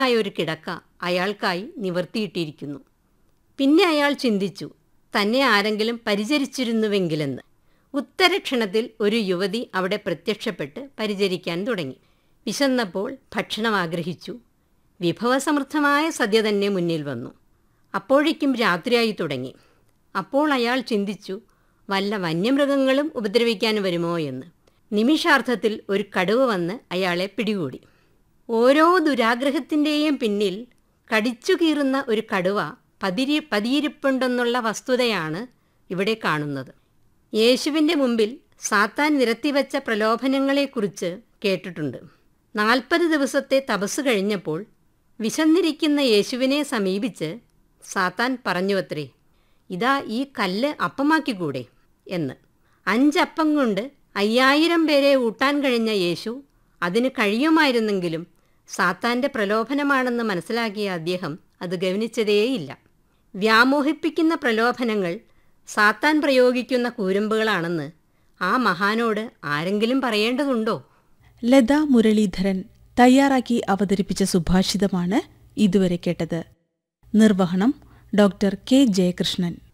ആയ ഒരു കിടക്ക അയാൾക്കായി നിവർത്തിയിട്ടിരിക്കുന്നു പിന്നെ അയാൾ ചിന്തിച്ചു തന്നെ ആരെങ്കിലും പരിചരിച്ചിരുന്നുവെങ്കിലെന്ന് ഉത്തരക്ഷണത്തിൽ ഒരു യുവതി അവിടെ പ്രത്യക്ഷപ്പെട്ട് പരിചരിക്കാൻ തുടങ്ങി വിശന്നപ്പോൾ ഭക്ഷണം ആഗ്രഹിച്ചു വിഭവസമൃദ്ധമായ സദ്യ തന്നെ മുന്നിൽ വന്നു അപ്പോഴേക്കും രാത്രിയായി തുടങ്ങി അപ്പോൾ അയാൾ ചിന്തിച്ചു വല്ല വന്യമൃഗങ്ങളും ഉപദ്രവിക്കാൻ വരുമോ എന്ന് നിമിഷാർത്ഥത്തിൽ ഒരു കടുവ വന്ന് അയാളെ പിടികൂടി ഓരോ ദുരാഗ്രഹത്തിൻ്റെയും പിന്നിൽ കടിച്ചു കീറുന്ന ഒരു കടുവ പതിരി പതിയിരിപ്പുണ്ടെന്നുള്ള വസ്തുതയാണ് ഇവിടെ കാണുന്നത് യേശുവിൻ്റെ മുമ്പിൽ സാത്താൻ നിരത്തിവെച്ച പ്രലോഭനങ്ങളെക്കുറിച്ച് കേട്ടിട്ടുണ്ട് നാൽപ്പത് ദിവസത്തെ തപസ് കഴിഞ്ഞപ്പോൾ വിശന്നിരിക്കുന്ന യേശുവിനെ സമീപിച്ച് സാത്താൻ പറഞ്ഞുവത്രേ ഇതാ ഈ കല്ല് അപ്പമാക്കിക്കൂടെ എന്ന് അഞ്ചപ്പം കൊണ്ട് അയ്യായിരം പേരെ ഊട്ടാൻ കഴിഞ്ഞ യേശു അതിന് കഴിയുമായിരുന്നെങ്കിലും സാത്താൻ്റെ പ്രലോഭനമാണെന്ന് മനസ്സിലാക്കിയ അദ്ദേഹം അത് ഗവനിച്ചതേയില്ല വ്യാമോഹിപ്പിക്കുന്ന പ്രലോഭനങ്ങൾ സാത്താൻ പ്രയോഗിക്കുന്ന കൂരമ്പുകളാണെന്ന് ആ മഹാനോട് ആരെങ്കിലും പറയേണ്ടതുണ്ടോ ലത മുരളീധരൻ തയ്യാറാക്കി അവതരിപ്പിച്ച സുഭാഷിതമാണ് ഇതുവരെ കേട്ടത് നിർവഹണം ഡോക്ടർ കെ ജയകൃഷ്ണൻ